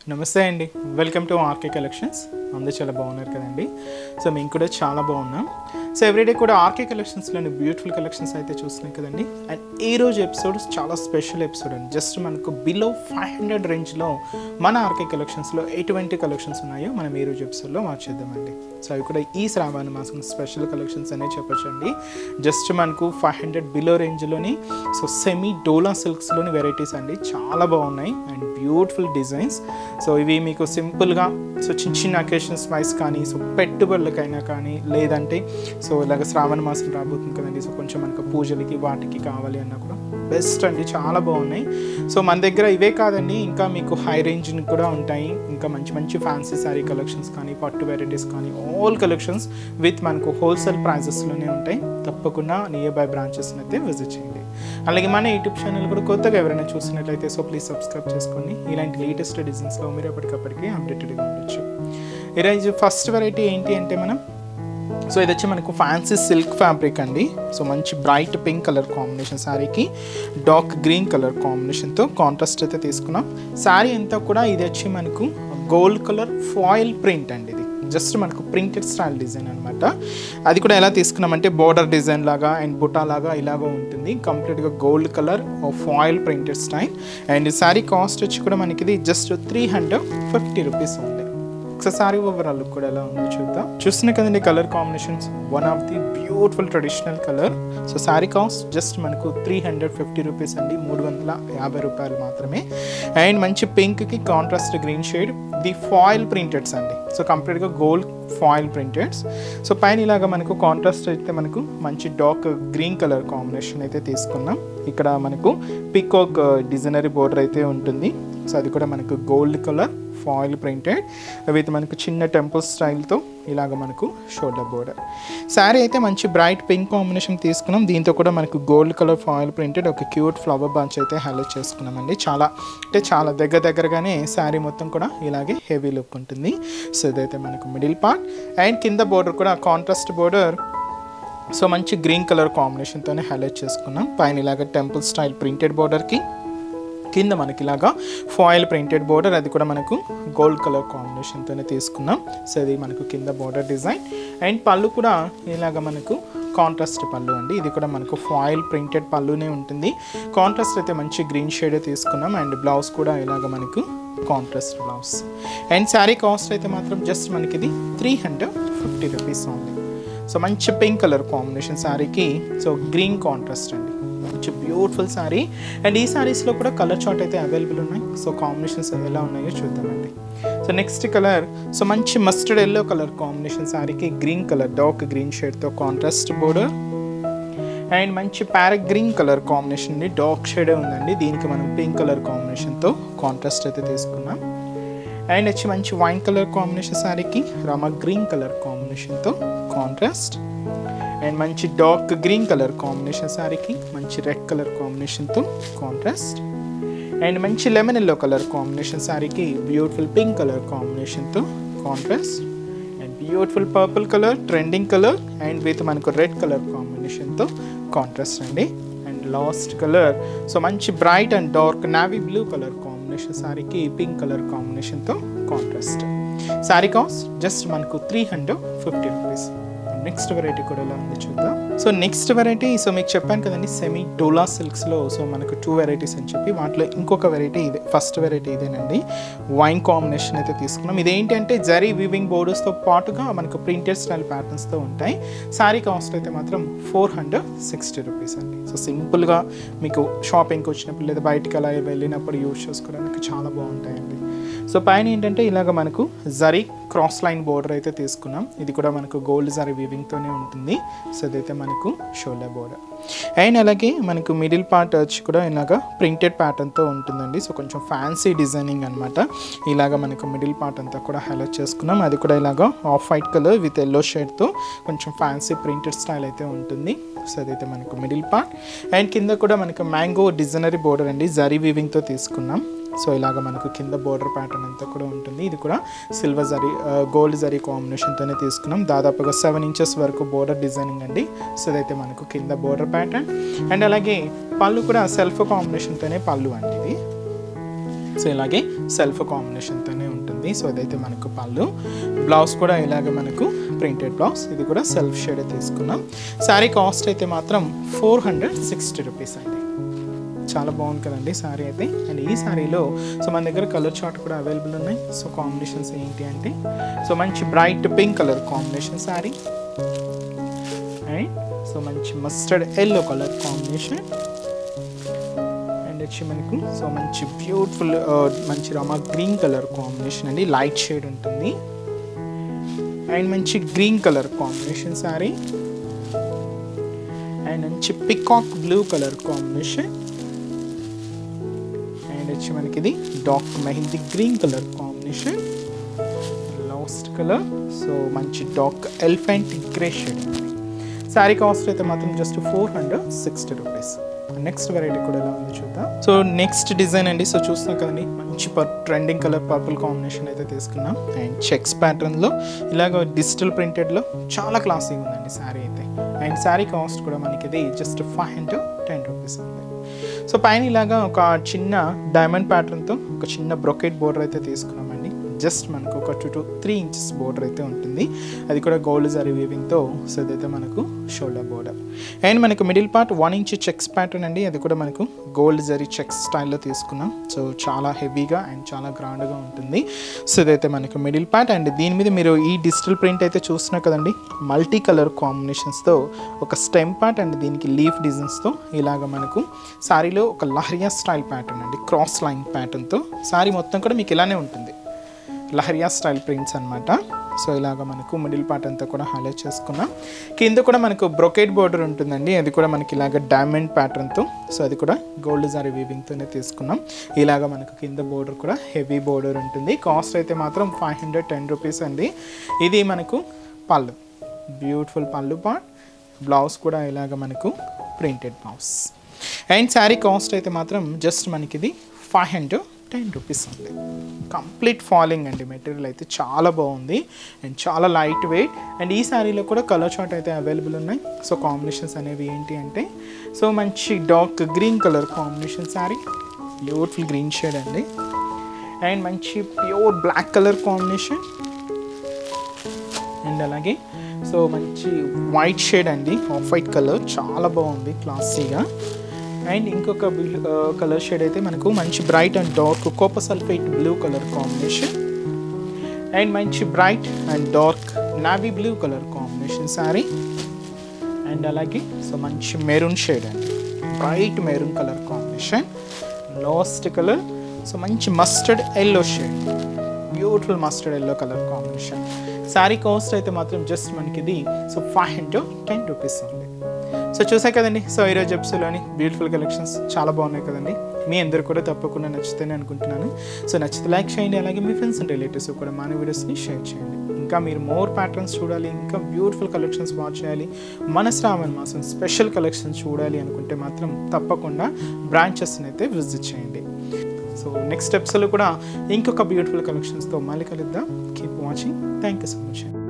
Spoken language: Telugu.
నమస్తే అండి వెల్కమ్ టు ఆర్కే కలెక్షన్స్ అందరూ చాలా బాగున్నారు కదండి సో మేము కూడా చాలా బాగున్నాం సో ఎవ్రీడే కూడా ఆర్కే కలెక్షన్స్లోని బ్యూటిఫుల్ కలెక్షన్స్ అయితే చూస్తున్నాం కదండి అండ్ ఈ రోజు ఎపిసోడ్ చాలా స్పెషల్ ఎపిసోడ్ అండి జస్ట్ మనకు బిలో ఫైవ్ హండ్రెడ్ రేంజ్లో మన ఆర్కే కలెక్షన్స్లో ఎటువంటి కలెక్షన్స్ ఉన్నాయో మనం ఈ రోజు ఎపిసోడ్లో మార్చేద్దామండి సో అవి కూడా ఈ శ్రావణ మాసం స్పెషల్ కలెక్షన్స్ అనే చెప్పొచ్చండి జస్ట్ మనకు ఫైవ్ హండ్రెడ్ బిలో రేంజ్లోని సో సెమీ డోలా సిల్క్స్లోని వెరైటీస్ అండి చాలా బాగున్నాయి అండ్ బ్యూటిఫుల్ డిజైన్స్ సో ఇవి మీకు సింపుల్గా సో చిన్న చిన్న అకేషన్స్ వైస్ కానీ సో పెట్టుబడులకైనా కానీ లేదంటే సో ఇలాగ శ్రావణ మాసం రాబోతుంది కదండి సో కొంచెం మనకు పూజలకి వాటికి కావాలి అన్నా కూడా బెస్ట్ అండి చాలా బాగున్నాయి సో మన దగ్గర ఇవే కాదండి ఇంకా మీకు హై రేంజ్ కూడా ఉంటాయి ఇంకా మంచి మంచి ఫ్యాన్సీ శారీ కలెక్షన్స్ కానీ పట్టు వెరైటీస్ కానీ ఆల్ కలెక్షన్స్ విత్ మనకు హోల్సేల్ ప్రైజెస్లోనే ఉంటాయి తప్పకుండా నియర్ బై బ్రాంచెస్ని అయితే విజిట్ చేయండి అలాగే మన యూట్యూబ్ ఛానల్ కూడా కొత్తగా ఎవరైనా చూసినట్లయితే సో ప్లీజ్ సబ్స్క్రైబ్ చేసుకోండి ఇలాంటి లేటెస్ట్ డిజైన్స్లో మీరు ఎప్పటికప్పటికి అప్డేటెడ్గా ఉండొచ్చు ఈరోజు ఫస్ట్ వెరైటీ ఏంటి అంటే మనం సో ఇది వచ్చి మనకు ఫ్యాన్సీ సిల్క్ ఫ్యాబ్రిక్ అండి సో మంచి బ్రైట్ పింక్ కలర్ కాంబినేషన్ శారీకి డార్క్ గ్రీన్ కలర్ కాంబినేషన్తో కాంట్రాస్ట్ అయితే తీసుకున్నాం శారీ అంతా కూడా ఇది వచ్చి మనకు గోల్డ్ కలర్ ఫాయిల్ ప్రింట్ అండి ఇది జస్ట్ మనకు ప్రింటెడ్ స్టైల్ డిజైన్ అనమాట అది కూడా ఎలా తీసుకున్నామంటే బోర్డర్ డిజైన్ లాగా అండ్ బుటా లాగా ఇలాగా ఉంటుంది కంప్లీట్గా gold colour foil printed style and sari cost వచ్చి కూడా మనకి ఇది just three hundred fifty rupees ఉంది ఒకసారి ఓవరాల్ లుక్ కూడా ఎలా ఉందో చూద్దాం చూస్తున్నా కదండి colour combinations one of the beautiful traditional colour so sari cost just మనకు త్రీ హండ్రెడ్ ఫిఫ్టీ రూపీస్ అండి మూడు వందల యాభై రూపాయలు మాత్రమే అండ్ మంచి పింక్కి contrast green shade the foil printeds అండి సో కంప్లీట్గా గోల్డ్ ఫాయిల్ ప్రింటెడ్స్ సో పైన ఇలాగ మనకు కాంట్రాస్ట్ అయితే మనకు మంచి డార్క్ గ్రీన్ కలర్ కాంబినేషన్ అయితే తీసుకున్నాం ఇక్కడ మనకు పికాక్ డిజైనరీ బోర్డర్ అయితే ఉంటుంది సో అది కూడా మనకు gold colour foil printed with మనకు చిన్న టెంపుల్ స్టైల్తో ఇలాగ మనకు షోల్డర్ బోర్డర్ శారీ అయితే మంచి బ్రైట్ పింక్ కాంబినేషన్ తీసుకున్నాం దీంతో కూడా మనకు గోల్డ్ కలర్ ఫాయిల్ ప్రింటెడ్ ఒక క్యూట్ ఫ్లవర్ బంచ్ అయితే హైలైట్ చేసుకున్నామండి చాలా అంటే చాలా దగ్గర దగ్గరగానే శారీ మొత్తం కూడా ఇలాగే హెవీ లుక్ ఉంటుంది సో ఇదైతే మనకు మిడిల్ పార్ట్ అండ్ కింద బోర్డర్ కూడా కాంట్రాస్ట్ బోర్డర్ సో మంచి గ్రీన్ కలర్ కాంబినేషన్తోనే హైలైట్ చేసుకున్నాం పైన ఇలాగ టెంపుల్ స్టైల్ ప్రింటెడ్ బోర్డర్కి కింద మనకి ఇలాగా ఫాయిల్ ప్రింటెడ్ బోర్డర్ అది కూడా మనకు గోల్డ్ కలర్ కాంబినేషన్తోనే తీసుకున్నాం సో ఇది మనకు కింద బోర్డర్ డిజైన్ అండ్ పళ్ళు కూడా ఇలాగ మనకు కాంట్రాస్ట్ పళ్ళు అండి ఇది కూడా మనకు ఫాయిల్ ప్రింటెడ్ పళ్ళునే ఉంటుంది కాంట్రాస్ట్ అయితే మంచి గ్రీన్ షేడ్ తీసుకున్నాం అండ్ బ్లౌజ్ కూడా ఇలాగ మనకు contrast blouse and sari cost అయితే మాత్రం జస్ట్ మనకి ఇది త్రీ హండ్రెడ్ ఫిఫ్టీ రూపీస్ ఉంది సో మంచి పింక్ కలర్ కాంబినేషన్ శారీకి సో గ్రీన్ కాంట్రాస్ట్ అండి మంచి బ్యూటిఫుల్ శారీ అండ్ ఈ శారీస్లో కూడా కలర్ చార్ట్ అయితే అవైలబుల్ ఉన్నాయి సో కాంబినేషన్స్ ఎలా ఉన్నాయో చూద్దామండి సో నెక్స్ట్ కలర్ సో మంచి మస్టర్డ్ ఎల్లో కలర్ కాంబినేషన్ శారీకి గ్రీన్ కలర్ డార్క్ గ్రీన్ షేడ్తో కాంట్రాస్ట్ బోర్డర్ అండ్ మంచి parrot green colour combination dark షేడే ఉందండి దీనికి మనం పింక్ కలర్ కాంబినేషన్తో కాంట్రాస్ట్ అయితే తీసుకున్నాం అండ్ వచ్చి మంచి వైన్ కలర్ కాంబినేషన్ శారీకి రమ గ్రీన్ కలర్ కాంబినేషన్తో కాంట్రాస్ట్ అండ్ మంచి డార్క్ గ్రీన్ కలర్ కాంబినేషన్ శారీకి మంచి రెడ్ కలర్ కాంబినేషన్తో కాంట్రాస్ట్ అండ్ మంచి లెమన్ ఎల్లో కలర్ కాంబినేషన్ శారీకి బ్యూటిఫుల్ పింక్ కలర్ కాంబినేషన్తో contrast and beautiful purple colour trending colour and with మనకు రెడ్ కలర్ కాంబినేషన్తో కాంట్రాస్ట్ అండి అండ్ లాస్ట్ కలర్ సో మంచి bright and dark navy blue colour combination శారీకి పింక్ కలర్ కాంబినేషన్తో కాంట్రాస్ట్ శారీ కాస్ట్ జస్ట్ మనకు three hundred fifty rupees next variety కూడా ఎలా ఉంది చూద్దాం సో నెక్స్ట్ వెరైటీ సో మీకు చెప్పాను కదండి సెమీ డోలా సిల్క్స్లో సో మనకు టూ వెరైటీస్ అని చెప్పి వాటిలో ఇంకొక వెరైటీ ఇదే ఫస్ట్ వెరైటీ ఇదేనండి వైన్ కాంబినేషన్ అయితే తీసుకున్నాం ఇదేంటి అంటే జరీ వీవింగ్ బోర్డర్స్తో పాటుగా మనకు ప్రింటెడ్ స్టైల్ ప్యాటర్న్స్తో ఉంటాయి శారీ కాస్ట్ అయితే మాత్రం ఫోర్ హండ్రెడ్ సిక్స్టీ రూపీస్ అండి సో సింపుల్గా మీకు షాపింగ్కి వచ్చినప్పుడు లేదా బయటికి అలా వెళ్ళినప్పుడు యూజ్ చేసుకోవడానికి చాలా బాగుంటాయండి సో పైన ఏంటంటే ఇలాగ మనకు జరీ క్రాస్ లైన్ బోర్డర్ అయితే తీసుకున్నాం ఇది కూడా మనకు గోల్డ్ జరీ వీవింగ్తోనే ఉంటుంది సో ఇదైతే మనకు షోల్డర్ బోర్డర్ అండ్ అలాగే మనకు మిడిల్ పార్ట్ వచ్చి కూడా ఇలాగ ప్రింటెడ్ ప్యాటర్న్తో ఉంటుందండి సో కొంచెం ఫ్యాన్సీ డిజైనింగ్ అనమాట ఇలాగ మనకు మిడిల్ పార్ట్ అంతా కూడా హైలైట్ చేసుకున్నాం అది కూడా ఇలాగ off white colour with yellow షేడ్తో కొంచెం ఫ్యాన్సీ ప్రింటెడ్ స్టైల్ అయితే ఉంటుంది సో అదైతే మనకు మిడిల్ పార్ట్ అండ్ కింద కూడా మనకు మ్యాంగో డిజైనరీ బోర్డర్ అండి జరీ వీవింగ్తో తీసుకున్నాం సో ఇలాగ మనకు కింద బోర్డర్ ప్యాటర్న్ అంతా కూడా ఉంటుంది ఇది కూడా సిల్వర్ జరీ గోల్డ్ జరీ కాంబినేషన్తోనే తీసుకున్నాం దాదాపుగా సెవెన్ ఇంచెస్ వరకు బోర్డర్ డిజైనింగ్ అండి సో ఇదైతే మనకు కింద బోర్డర్ ప్యాటర్న్ అండ్ అలాగే పళ్ళు కూడా సెల్ఫ్ కాంబినేషన్తోనే పళ్ళు అండి ఇది సో ఇలాగే సెల్ఫ్ కాంబినేషన్తోనే ఉంటుంది సో ఇదైతే మనకు పళ్ళు బ్లౌజ్ కూడా ఇలాగ మనకు ప్రింటెడ్ బ్లౌజ్ ఇది కూడా సెల్ఫ్ షేడ్ తీసుకున్నాం శారీ కాస్ట్ అయితే మాత్రం ఫోర్ హండ్రెడ్ సిక్స్టీ రూపీస్ అండి చాలా బాగుంది కదండి శారీ అయితే అండ్ ఈ శారీలో సో మన దగ్గర కలర్ చార్ట్ కూడా అవైలబుల్ ఉన్నాయి సో కాంబినేషన్స్ ఏంటి అంటే సో మంచి bright pink colour combination sari and so మంచి mustard yellow colour combination and వచ్చి మనకు సో మంచి బ్యూటిఫుల్ మంచి రమా గ్రీన్ కలర్ కాంబినేషన్ అండి లైట్ షేడ్ ఉంటుంది అండ్ మంచి green colour combination sari and మంచి peacock blue colour combination and వచ్చి మనకి ఇది dark mehndi green colour combination last colour so మంచి dark elephant grey shade sari cost అయితే మాత్రం just four hundred sixty rupees next variety కూడా ఎలా ఉంది చూద్దాం సో నెక్స్ట్ డిజైన్ అండి సో చూస్తున్నాం కదండి మంచి ట్రెండింగ్ కలర్ పర్పుల్ కాంబినేషన్ అయితే తీసుకున్నాం అండ్ చెక్స్ ప్యాటర్న్లో ఇలాగ డిజిటల్ ప్రింటెడ్లో చాలా క్లాసీగా ఉందండి శారీ అయితే అండ్ శారీ కాస్ట్ కూడా మనకి ఇది just five hundred ten rupees ఉంది సో పైన ఇలాగా ఒక చిన్న డైమండ్ ప్యాటర్న్తో ఒక చిన్న బ్రొకెట్ బోర్డర్ అయితే తీసుకున్నామండి జస్ట్ మనకు ఒక two to three inches border అయితే ఉంటుంది అది కూడా గోల్డ్ జరీ వీవింగ్తో సో ఇదైతే మనకు షోల్డర్ బోర్డర్ అండ్ మనకు middle part one inch checks pattern అండి అది కూడా మనకు గోల్డ్ జరీ చెక్స్ స్టైల్లో తీసుకున్నాం సో చాలా హెవీగా అండ్ చాలా గ్రాండ్గా ఉంటుంది సో ఇదైతే మనకు మిడిల్ పార్ట్ అండ్ దీని మీద మీరు ఈ డిజిటల్ ప్రింట్ అయితే చూస్తున్నారు కదండి మల్టీ కలర్ కాంబినేషన్స్తో ఒక స్టెమ్ పార్ట్ అండ్ దీనికి లీఫ్ డిజైన్స్తో ఇలాగ మనకు శారీలో ఒక లహరియా స్టైల్ ప్యాటర్న్ అండి క్రాస్ లైన్ ప్యాటర్న్తో శారీ మొత్తం కూడా మీకు ఇలానే ఉంటుంది లహరియా స్టైల్ ప్రింట్స్ అనమాట సో ఇలాగ మనకు మిడిల్ పార్ట్ అంతా కూడా హైలైట్ చేసుకున్నాం కింద కూడా మనకు బ్రొకేట్ బోర్డర్ ఉంటుందండి అది కూడా మనకి ఇలాగ డైమండ్ ప్యాటర్న్తో సో అది కూడా గోల్డ్ జారీ వీవింగ్తోనే తీసుకున్నాం ఇలాగ మనకు కింద బోర్డర్ కూడా హెవీ బోర్డర్ ఉంటుంది కాస్ట్ అయితే మాత్రం ఫైవ్ హండ్రెడ్ టెన్ రూపీస్ అండి ఇది మనకు పళ్ళు బ్యూటిఫుల్ పళ్ళు పార్ట్ బ్లౌజ్ కూడా ఇలాగ మనకు printed blouse and sari cost అయితే మాత్రం జస్ట్ మనకి ఇది ఫైవ్ హండ్రెడ్ టెన్ రూపీస్ ఉంది కంప్లీట్ ఫాలింగ్ అండి మెటీరియల్ అయితే చాలా బాగుంది అండ్ చాలా లైట్ వెయిట్ అండ్ ఈ శారీలో కూడా కలర్ చార్ట్ అయితే అవైలబుల్ ఉన్నాయి సో కాంబినేషన్స్ అనేవి ఏంటి అంటే సో మంచి dark green colour combination sari beautiful green shade అండి అండ్ మంచి pure black colour combination and అలాగే సో మంచి వైట్ షేడ్ అండి ఆఫ్ వైట్ కలర్ చాలా బాగుంది క్లాసీగా అండ్ ఇంకొక కలర్ షేడ్ అయితే మనకు మంచి bright and dark copper sulphate blue colour combination and మంచి bright and dark navy blue colour combination sari and అలాగే సో మంచి మెరూన్ షేడ్ అండి bright maroon colour combination last colour so మంచి mustard yellow shade beautiful mustard yellow colour combination sari cost అయితే మాత్రం జస్ట్ మనకి ఇది so five hundred ten rupees ఉంది సో చూసా కదండి సో ఈరోజు ఎపిసోడ్లోని బ్యూటిఫుల్ కలెక్షన్స్ చాలా బాగున్నాయి కదండి మీ అందరు కూడా తప్పకుండా నచ్చుతాయని అనుకుంటున్నాను సో నచ్చితే లైక్ చేయండి అలాగే మీ ఫ్రెండ్స్ అండ్ రిలేటివ్స్ కూడా మన వీడియోస్ని షేర్ చేయండి ఇంకా మీరు మోర్ ప్యాటర్న్స్ చూడాలి ఇంకా బ్యూటిఫుల్ కలెక్షన్స్ వాచ్ చేయాలి మన శ్రావణ మాసం స్పెషల్ కలెక్షన్స్ చూడాలి అనుకుంటే మాత్రం తప్పకుండా బ్రాంచెస్ని అయితే విజిట్ చేయండి సో నెక్స్ట్ ఎపిసోడ్లో కూడా ఇంకొక బ్యూటిఫుల్ కలెక్షన్స్తో మళ్ళీ కలుద్దాం keep watching thank you so much